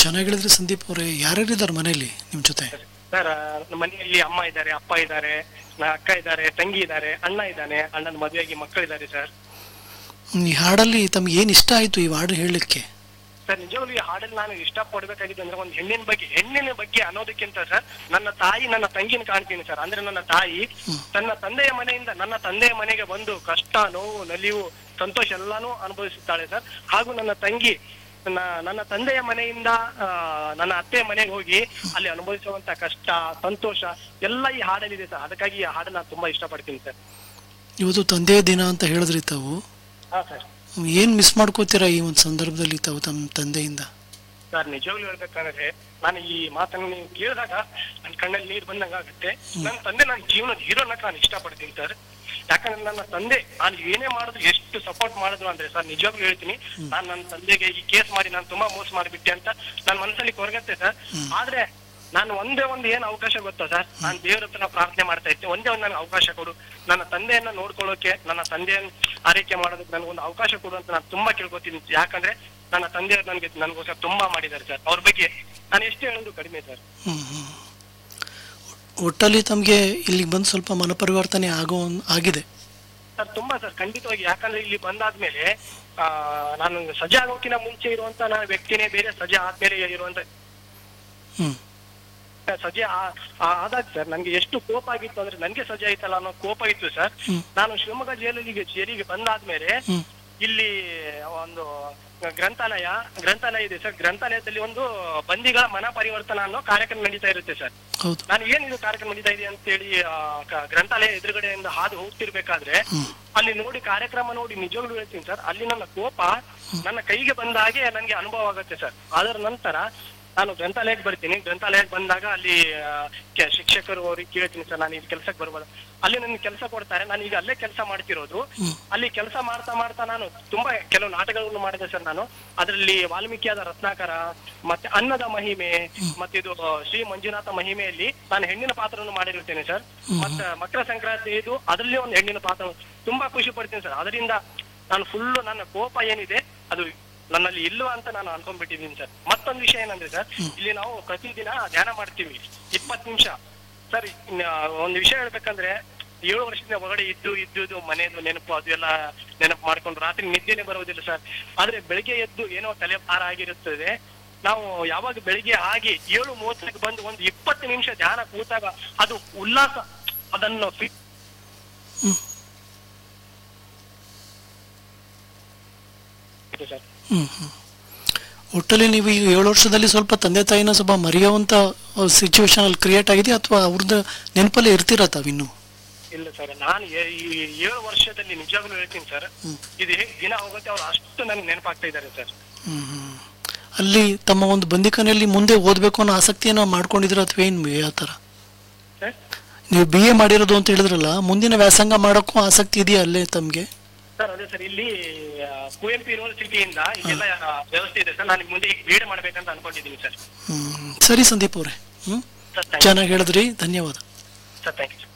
ಚೆನ್ನಾಗಿ ಹೇಳಿದ್ರಿ ಸಂದೀಪ್ ಅವರೇ ಯಾರ್ಯಾರಿದ್ದಾರೆ ಮನೆಯಲ್ಲಿ ನಿಮ್ಮ ಜೊತೆ ಸರ್ ನಮ್ಮ ಮನೆಯಲ್ಲಿ ಅಮ್ಮ ಇದ್ದಾರೆ ಅಪ್ಪ ಇದ್ದಾರೆ ನ- ಅಕ್ಕ ಇದ್ದಾರೆ ತಂಗಿ ಇದ್ದಾರೆ ಅಣ್ಣ ಇದ್ದಾನೆ ಅಣ್ಣನ ಮದುವೆಯಾಗಿ ಮಕ್ಕಳಿದ್ದಾರೆ ಸರ್ ಹ್ಮ್, ಈ ಹಾಡಲ್ಲಿ ತಮ್ಗೆ ಏನು ಇಷ್ಟ ಆಯಿತು ಈ ಹಾಡು ಹೇಳಲಿಕ್ಕೆ ಸರ್ ನಿಜವಾಗ್ಲೂ ಈ ಹಾಡಲ್ಲಿ ನಾನು ಇಷ್ಟಪಡ್ಬೇಕಾಗಿದ್ದು ಅಂದ್ರೆ ಒಂದು ಹೆಣ್ಣಿನ ಬಗ್ಗೆ ಹೆಣ್ಣಿನ ಬಗ್ಗೆ ಅನ್ನೋದಕ್ಕಿಂತ ಸರ್ ನನ್ನ ತಾಯಿ ನನ್ನ ತಂಗಿನ ಕಾಣ್ತೀನಿ ಸರ್ ಅಂದ್ರೆ ನನ್ನ ತಾಯಿ ತನ್ನ ತಂದೆಯ ಮನೆಯಿಂದ ನನ್ನ ತಂದೆಯ ಮನೆಗೆ ಬಂದು ಕಷ್ಟ ನೋವು ನಲಿವು ಸಂತೋಷ ಎಲ್ಲಾನು ಅನುಭವಿಸುತ್ತಾಳೆ ಸರ್ ಹಾಗೂ ನನ್ನ ತಂಗಿ ನನ್ನ ನನ್ನ ತಂದೆಯ ಮನೆಯಿಂದ ಆ, ನನ್ನ ಅತ್ತೆ ಮನೆಗೆ ಹೋಗಿ ಅಲ್ಲಿ ಅನುಭವಿಸುವಂತ ಕಷ್ಟ ಸಂತೋಷ ಎಲ್ಲ ಈ ಹಾಡಲ್ಲಿದೆ ಸರ್ ಅದಕ್ಕಾಗಿ ಈ ಹಾಡನ್ನ ನಾನು ತುಂಬಾ ಇಷ್ಟಪಡ್ತೀನಿ ಸರ್ ಇವತ್ತು ತಂದೆಯ ದಿನ ಅಂತ ಹೇಳಿದ್ರಿ ತಾವು ಹಾ ಸರ್ ಏನು ಮಿಸ್ ಮಾಡ್ಕೋತೀರಾ ಈ ಒಂದು ಸಂದರ್ಭದಲ್ಲಿ ತಾವು ತಮ್ಮ ತಂದೆಯಿಂದ ಸರ್ ನಿಜವಾಗ್ಲೂ ಹೇಳ್ಬೇಕಂದ್ರೆ ನಾನು ಈ ಮಾತನ್ನು ನೀವು ಕೇಳಿದಾಗ ನನ್ನ ಕಣ್ಣಲ್ಲಿ ನೀರು ಬಂದಂಗ ಆಗುತ್ತೆ ನನ್ನ ತಂದೆ ನನ್ನ ಜೀವನದ ಹೀರೋನಕ್ಕೆ ನಾನು ಇಷ್ಟಪಡ್ತೀನಿ ಸರ್ ಯಾಕಂದ್ರೆ ನನ್ನ ತಂದೆ ನಾನು ಏನೇ ಮಾಡಿದ್ರು ಎಷ್ಟು ಸಪೋರ್ಟ್ ಮಾಡಿದ್ರು ಅಂದ್ರೆ ಸರ್ ನಿಜವಾಗ್ಲೂ ಹೇಳ್ತೀನಿ ನಾನು ನನ್ನ ತಂದೆಗೆ ಈ ಕೇಸ್ ಮಾಡಿ ನಾನು ತುಂಬಾ ಮೋಸ ಮಾಡಿಬಿಟ್ಟೆ ಅಂತ ನನ್ನ ಮನಸ್ಸಲ್ಲಿ ಕೊರಗತ್ತೆ ಸರ್ ಆದ್ರೆ ನಾನು ಒಂದೇ ಒಂದು ಏನ್ ಅವಕಾಶ ಗೊತ್ತಾ ಸರ್ ನಾನು ದೇವ್ರ ಹತ್ರ ಪ್ರಾರ್ಥನೆ ಮಾಡ್ತಾ ಇದ್ದೆ ಒಂದೇ ಒಂದು ನನಗೆ ಅವಕಾಶ ಕೊಡು ನನ್ನ ತಂದೆಯನ್ನ ನೋಡ್ಕೊಳ್ಳೋಕೆ ನನ್ನ ತಂದೆಯನ್ನ ಆರೈಕೆ ಮಾಡೋದಕ್ಕೆ ನನಗೊಂದು ಅವಕಾಶ ಕೊಡು ಅಂತ ನಾನು ತುಂಬಾ ಕೇಳ್ಕೊತೀನಿ ಯಾಕಂದ್ರೆ ನನ್ನ ತಂದೆಯವರು ನನಗೆ ನನಗೋಸ್ಕರ ತುಂಬಾ ಮಾಡಿದ್ದಾರೆ ಸರ್ ಅವ್ರ ಬಗ್ಗೆ ನಾನು ಎಷ್ಟು ಹೇಳೋದು ಕಡಿಮೆ ಸರ್ ಹ್ಮ್, ಹ್ಮ್. ಒಟ್ಟಲ್ಲಿ ತಮಗೆ ಇಲ್ಲಿಗೆ ಬಂದು ಸ್ವಲ್ಪ ಮನಪರಿವರ್ತನೆ ಆಗೋ ಆಗಿದೆ ಸರ್ ತುಂಬಾ ಸರ್ ಖಂಡಿತವಾಗಿ ಯಾಕಂದ್ರೆ ಇಲ್ಲಿ ಬಂದಾದ್ಮೇಲೆ ಆ ನಾನು ಸಜೆ ಆಗೋಕಿನ ಮುಂಚೆ ಇರುವಂತ ನಾನು ವ್ಯಕ್ತಿನೇ ಬೇರೆ ಸಜೆ ಆದ್ಮೇಲೆ ಇರುವಂತ ಹ್ಮ್ ಸಜೆ ಆ- ಆ- ಆದಾಗ ಸರ್ ನನ್ಗೆ ಎಷ್ಟು ಕೋಪ ಆಗಿತ್ತು ಅಂದ್ರೆ ನನ್ಗೆ ಸಜೆ ಆಯ್ತಲ್ಲ ಅನ್ನೋ ಕೋಪ ಇತ್ತು ಸರ್ ಹ್ಮ್. ನಾನು ಶಿವಮೊಗ್ಗ ಜೈಲಿಗೆ ಜೈಲಿಗೆ ಬಂದಾದ್ಮೇಲೆ ಹ್ಮ್ ಇಲ್ಲಿ ಒಂದು ಗ್ರಂಥಾಲಯ ಗ್ರಂಥಾಲಯ ಇದೆ ಸರ್ ಗ್ರಂಥಾಲಯದಲ್ಲಿ ಒಂದು ಬಂದಿಗಳ ಮನ ಪರಿವರ್ತನಾ ಅನ್ನೋ ಕಾರ್ಯಕ್ರಮ ನಡೀತಾ ಇರುತ್ತೆ ಸರ್ ಹೌದು ನಾನು ಏನ್ ಇದು ಕಾರ್ಯಕ್ರಮ ನಡೀತಾ ಇದೆ ಅಂತೇಳಿ ಆ, ಕ- ಗ್ರಂಥಾಲಯ ಎದುರುಗಡೆಯಿಂದ ಹಾದು ಹೋಗ್ತಿರ್ಬೇಕಾದ್ರೆ ಹ್ಮ್ ಅಲ್ಲಿ ನೋಡಿ ಕಾರ್ಯಕ್ರಮ ನೋಡಿ ನಿಜವಾಗ್ಲೂ ಹೇಳ್ತೀನಿ ಸರ್ ಅಲ್ಲಿ ನನ್ನ ಕೋಪ ನನ್ನ ಕೈಗೆ ಬಂದ ಹಾಗೆ ನನಗೆ ಅನುಭವ ಆಗುತ್ತೆ ಸರ್ ಅದರ ನಂತರ ನಾನು ಗ್ರಂಥಾಲಯಕ್ಕೆ ಬರ್ತೀನಿ ಗ್ರಂಥಾಲಯಕ್ಕೆ ಬಂದಾಗ ಅಲ್ಲಿ ಆ, ಕೆ- ಶಿಕ್ಷಕರು ಅವ್ರಿಗೆ ಕೇಳ್ತೀನಿ ಸರ್ ನಾನು ಇದು ಕೆಲಸಕ್ಕೆ ಬರ್ಬೋದು ಅಲ್ಲಿ ನನ್ನ ಕೆಲಸ ಕೊಡ್ತಾರೆ ನಾನು ಈಗ ಅಲ್ಲೇ ಕೆಲಸ ಮಾಡ್ತಿರೋದು ಹ್ಮ್. ಅಲ್ಲಿ ಕೆಲಸ ಮಾಡ್ತಾ ಮಾಡ್ತಾ ನಾನು ತುಂಬಾ ಕೆಲವು ನಾಟಕಗಳನ್ನು ಮಾಡಿದೆ ಸರ್ ನಾನು ಅದರಲ್ಲಿ ವಾಲ್ಮೀಕಿಯಾದ ರತ್ನಾಕರ ಮತ್ತೆ ಅನ್ನದ ಮಹಿಮೆ ಮತ್ತೆ ಇದು ಶ್ರೀ ಮಂಜುನಾಥ ಮಹಿಮೆಯಲ್ಲಿ ನಾನು ಹೆಣ್ಣಿನ ಪಾತ್ರವನ್ನು ಮಾಡಿರುತ್ತೇನೆ ಸರ್ ಮತ್ತೆ ಮಕರ ಸಂಕ್ರಾಂತಿ ಇದು ಅದರಲ್ಲಿ ಒಂದು ಹೆಣ್ಣಿನ ಪಾತ್ರ ತುಂಬಾ ಖುಷಿ ಪಡ್ತೀನಿ ಸರ್ ಅದರಿಂದ ನಾನು ಫುಲ್ ನನ್ನ ಕೋಪ ಏನಿದೆ ಅದು ನನ್ನಲ್ಲಿ ಇಲ್ವ ಅಂತ ನಾನು ಅನ್ಕೊಂಡ್ಬಿಟ್ಟಿದ್ದೀನಿ ಸರ್ ಮತ್ತೊಂದು ವಿಷಯ ಏನಂದ್ರೆ ಸರ್ ಇಲ್ಲಿ ನಾವು ಪ್ರತಿದಿನ ಧ್ಯಾನ ಮಾಡ್ತೀವಿ ಇಪ್ಪತ್ತು ನಿಮಿಷ ಸರ್ ಇನ್ನ ಒಂದು ವಿಷಯ ಹೇಳ್ಬೇಕಂದ್ರೆ ಏಳು ವರ್ಷದಿಂದ ಹೊರಗಡೆ ಇದ್ದು ಇದ್ದು ಮನೆಯದು ನೆನಪು ಅದು ಎಲ್ಲ ನೆನಪು ಮಾಡ್ಕೊಂಡು ರಾತ್ರಿ ನಿದ್ದೆನೆ ಬರುವುದಿಲ್ಲ ಸರ್ ಆದ್ರೆ ಬೆಳಿಗ್ಗೆ ಎದ್ದು ಏನೋ ತಲೆ ಭಾರ ಆಗಿರುತ್ತದೆ ನಾವು ಯಾವಾಗ ಬೆಳಿಗ್ಗೆ ಆಗಿ ಏಳು ಮೂವತ್ತಕ್ಕೆ ಬಂದು ಒಂದು ಇಪ್ಪತ್ತು ನಿಮಿಷ ಧ್ಯಾನ ಕೂತಾಗ ಅದು ಉಲ್ಲಾಸ ಅದನ್ನು ಫಿಟ್ ಸರ್ ಹ್ಮ್ ಹ್ಮ್ ಒಟ್ಟಲ್ಲಿ ನೀವು ಈಗ ಏಳು ವರ್ಷದಲ್ಲಿ ಸ್ವಲ್ಪ ತಂದೆ ತಾಯಿನ ಸ್ವಲ್ಪ ಮರೆಯುವಂತ ಸಿಚುವೇಶನ್ ಅಲ್ಲಿ ಕ್ರಿಯೇಟ್ ಆಗಿದೆ ಅಥವಾ ಅವ್ರದ್ದು ನೆನಪಲ್ಲೇ ಇರ್ತೀರಾ ತಾವಿನ್ನು ಇಲ್ಲ ಸರ್ ನಾನು ಏ- ಈ ಏಳು ವರ್ಷದಲ್ಲಿ ನಿಜವಾಗ್ಲೂ ಹೇಳ್ತೀನಿ ಸರ್ ಹ್ಮ್. ಇದು ಹೇಗೆ ದಿನ ಹೋಗುತ್ತೆ ಅವ್ರು ಅಷ್ಟು ನನಗೆ ನೆನಪಾಗ್ತಾ ಇದ್ದಾರೆ ಸರ್ ಹ್ಮ್ ಹ್ಮ್. ಅಲ್ಲಿ ತಮ್ಮ ಒಂದು ಬಂದಿಖಾನೆಯಲ್ಲಿ ಮುಂದೆ ಓದಬೇಕು ಅನ್ನೋ ಆಸಕ್ತಿಯನ್ನು ಮಾಡ್ಕೊಂಡಿದ್ರ ಅಥವಾ ಏನು ಯಾವ ಥರ ಸರ್ ನೀವು ಬಿ ಎ ಮಾಡಿರೋದು ಅಂತ ಹೇಳಿದ್ರಲ್ಲ ಮುಂದಿನ ವ್ಯಾಸಂಗ ಮಾಡೋಕ್ಕೂ ಆಸಕ್ತಿ ಇದೆಯಾ ಅಲ್ಲೇ ತಮಗೆ ಸರ್ ಅದೇ ಸರ್ ಇಲ್ಲಿ ಆ, ಕುವೆಂಪು ಯೂನಿವರ್ಸಿಟಿಯಿಂದ ಇಲ್ಲೆಲ್ಲ ಆ, ವ್ಯವಸ್ಥೆ ಇದೆ ಸರ್ ನಾನು ಮುಂದೆ ಈಗ ಬಿ ಮಾಡ್ಬೇಕಂತ ಅನ್ಕೊಂಡಿದ್ದೀನಿ ಸರ್ ಹ್ಮ್ ಸರಿ ಸಂದೀಪ್ ಅವರೇ ಹ್ಮ್ ಸರ್ ಥ್ಯಾಂಕ್ ಚೆನ್ನಾಗಿ ಹೇಳಿದ್ರಿ ಧನ್ಯವಾದ ಸರ್ ಥ್ಯಾಂಕ್ ಯು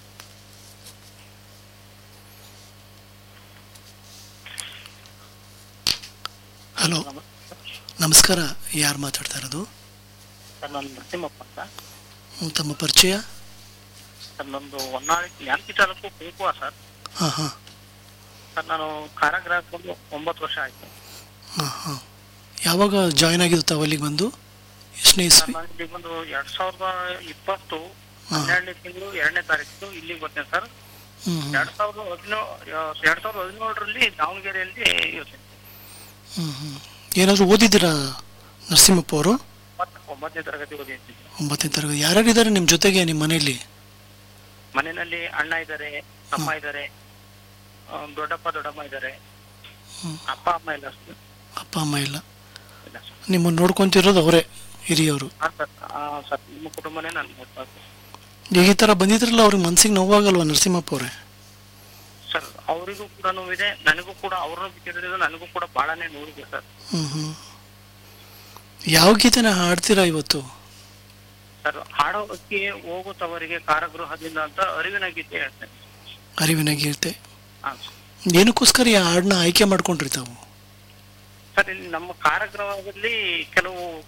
ಹಲೋ ನಮಸ್ಕಾರ ಯಾರು ಮಾತಾಡ್ತಾ ಇರೋದು ಸರ್ ನಾನು ನರಸಿಂಹಪ್ಪ ಅಂತ ಹ್ಮ್, ತಮ್ಮ ಪರಿಚಯ ಸರ್ ನಂದು ಹೊನ್ನಾಳಿ ನ್ಯಾಮತಿ ತಾಲೂಕು ಕುಂಕುವ ಸರ್ ಹಾಂ ಹಾಂ ಸರ್ ನಾನು ಕಾರಾಗೃಹಕ್ಕೆ ಬಂದು ಒಂಬತ್ತು ವರ್ಷ ಆಯ್ತು ಹಾಂ ಹಾಂ ಯಾವಾಗ ಜಾಯ್ನ್ ಆಗಿದ್ದು ತಾವು ಅಲ್ಲಿಗೆ ಬಂದು ಎಷ್ಟನೇ ಸರ್ ಇಸ್ವಿ ನಾನು ಇಲ್ಲಿಗೆ ಬಂದು ಎರಡ್ ಸಾವಿರದ ಇಪ್ಪತ್ತು ಹಾ. ಹನ್ನೆರಡನೇ ತಿಂಗಳು ಎರಡನೇ ತಾರೀಕು ಇಲ್ಲಿಗೆ ಬರ್ತೇನೆ ಸರ್ ಹ್ಞೂ ಹ್ಞೂ ಎರಡ್ ಸಾವಿರದ ಹದಿನೇಳು ಎರಡ್ ಸಾವಿರದ ಹದಿನೇಳರಲ್ಲಿ ದಾವಣಗೆರೆಯಲ್ಲಿ ಇರ್ತೇನೆ ಹ್ಞೂ ಹ್ಞೂ ಏನಾದರೂ ಓದಿದ್ದೀರಾ ನರಸಿಂಹಪ್ಪ ಅವರು ಮತ್ತೆ ಒಂಬತ್ತನೇ ತರಗತಿ ಓದಿದ್ದೀನಿ ಒಂಬತ್ತನೇ ತರಗತಿ ಯಾರ್ಯಾರು ಇದ್ದಾರೆ ನಿಮ್ಮ ಜೊತೆಗೆ ನಿಮ್ಮ ಮನೆಯಲ್ಲಿ ಮನೆಯಲ್ಲಿ ಅಣ್ಣ ಇದ್ದಾರೆ ಅಮ್ಮ ಇದ್ದಾರೆ ಆ, ದೊಡ್ಡಪ್ಪ ದೊಡ್ಡಮ್ಮ ಇದ್ದಾರೆ ಹ್ಮ್. ಅಪ್ಪ ಅಮ್ಮ ಇಲ್ಲ ಸರ್ ಅಪ್ಪ ಅಮ್ಮ ಇಲ್ಲ ಇಲ್ಲ ಸರ್ ನಿಮ್ಮನ್ನು ನೋಡ್ಕೊಂತಿರೋದು ಅವರೇ ಹಿರಿಯವರು ಹಾ ಸರ್ ಆ, ಸರ್ ನಿಮ್ಮ ಕುಟುಂಬನೇ ನಾನು ನೋಡ್ತಾ ಇದ್ದೀನಿ. ಈಗ ಈ ಥರ ಬಂದಿದ್ರಲ್ಲ ಅವ್ರಿಗೆ ಮನ್ಸಿಗೆ ನೋವಾಗಲ್ವಾ ನರಸಿಂಹಪ್ಪ ಅವರೇ ಸರ್ ಅವರಿಗೂ ಕೂಡ ನೋವಿದೆ ನನಗೂ ಕೂಡ ಅವ್ರನ್ನ ಬಿಟ್ಟಿರೋದ್ರಿಂದ ನನಗೂ ಕೂಡ ಬಹಳನೇ ನೋವಿದೆ ಸರ್ ಹ್ಞೂ ಹ್ಞೂ ಯಾವ ಗೀತೆನ ಹಾಡ್ತೀರಾ ಇವತ್ತು ಸರ್ ಹಾಡೋಕ್ಕೆ ಹೋಗುತ್ತವರಿಗೆ ಕಾರಾಗೃಹದಿಂದ ಅಂತ ಅರಿವಿನ ಗೀತೆ ಹೇಳ್ತೇನೆ ಅರಿವಿನ ಗೀತೆ ಹಾ ಏನಕ್ಕೋಸ್ಕರ ಈ ಹಾಡನ್ನ ಆಯ್ಕೆ ಮಾಡ್ಕೊಂಡ್ರಿ ತಾವು ಸರ್ ಇಲ್ಲಿ ನಮ್ಮ ಕಾರಾಗೃಹದಲ್ಲಿ ಕೆಲವು